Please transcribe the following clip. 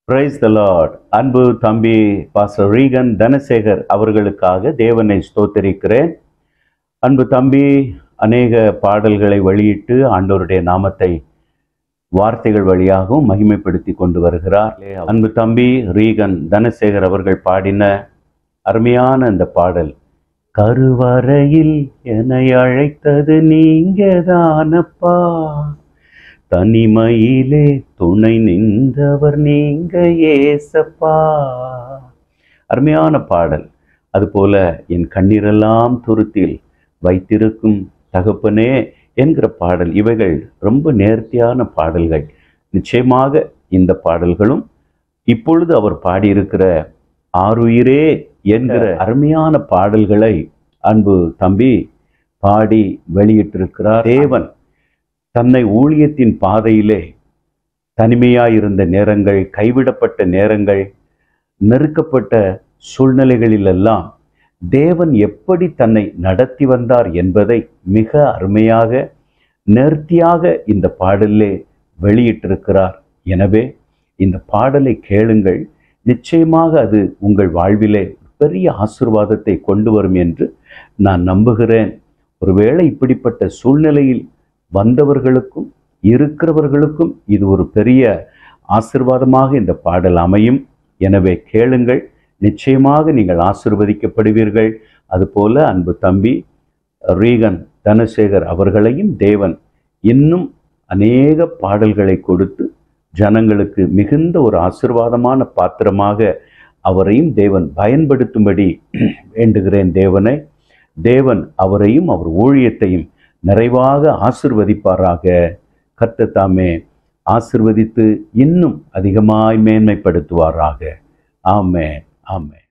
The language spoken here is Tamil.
பிரைஸ் த லார்ட் அன்பு தம்பி பாஸ்டர் ரீகன் தனசேகர் அவர்களுக்காக தேவனை ஸ்தோத்தரிக்கிறேன் அன்பு தம்பி அநேக பாடல்களை வெளியிட்டு ஆண்டவருடைய நாமத்தை வார்த்தைகள் வழியாகவும் மகிமைப்படுத்தி கொண்டு வருகிறார் அன்பு தம்பி ரீகன் தனசேகர் அவர்கள் பாடின அருமையான இந்த பாடல் கருவறையில் என்னை அழைத்தது நீங்க தானப்பா தனிமையிலே துணை நின்றவர் நீங்க ஏசப்பா அருமையான பாடல் அதுபோல என் கண்ணீரெல்லாம் துருத்தில் வைத்திருக்கும் தகப்பனே என்கிற பாடல் இவைகள் ரொம்ப நேர்த்தியான பாடல்கள் நிச்சயமாக இந்த பாடல்களும் இப்பொழுது அவர் பாடியிருக்கிற ஆருயிரே என்கிற அருமையான பாடல்களை அன்பு தம்பி பாடி வெளியிட்டிருக்கிறார் தேவன் தன்னை ஊழியத்தின் பாதையிலே தனிமையாயிருந்த நேரங்கள் கைவிடப்பட்ட நேரங்கள் நெருக்கப்பட்ட சூழ்நிலைகளிலெல்லாம் தேவன் எப்படி தன்னை நடத்தி வந்தார் என்பதை மிக அருமையாக நேர்த்தியாக இந்த பாடலிலே வெளியிட்டிருக்கிறார் எனவே இந்த பாடலை கேளுங்கள் நிச்சயமாக அது உங்கள் வாழ்விலே பெரிய ஆசிர்வாதத்தை கொண்டு வரும் என்று நான் நம்புகிறேன் ஒருவேளை இப்படிப்பட்ட சூழ்நிலையில் வந்தவர்களுக்கும் இருக்கிறவர்களுக்கும் இது ஒரு பெரிய ஆசிர்வாதமாக இந்த பாடல் அமையும் எனவே கேளுங்கள் நிச்சயமாக நீங்கள் ஆசிர்வதிக்கப்படுவீர்கள் அதுபோல அன்பு தம்பி ரீகன் தனசேகர் அவர்களையும் தேவன் இன்னும் அநேக பாடல்களை கொடுத்து ஜனங்களுக்கு மிகுந்த ஒரு ஆசிர்வாதமான பாத்திரமாக அவரையும் தேவன் பயன்படுத்தும்படி வேண்டுகிறேன் தேவனை தேவன் அவரையும் அவர் ஊழியத்தையும் நிறைவாக ஆசிர்வதிப்பாராக கர்த்தர் தாமே ஆசிர்வதித்து இன்னும் அதிகமாய் மேன்மைப்படுத்துவாராக ஆமென் ஆமென்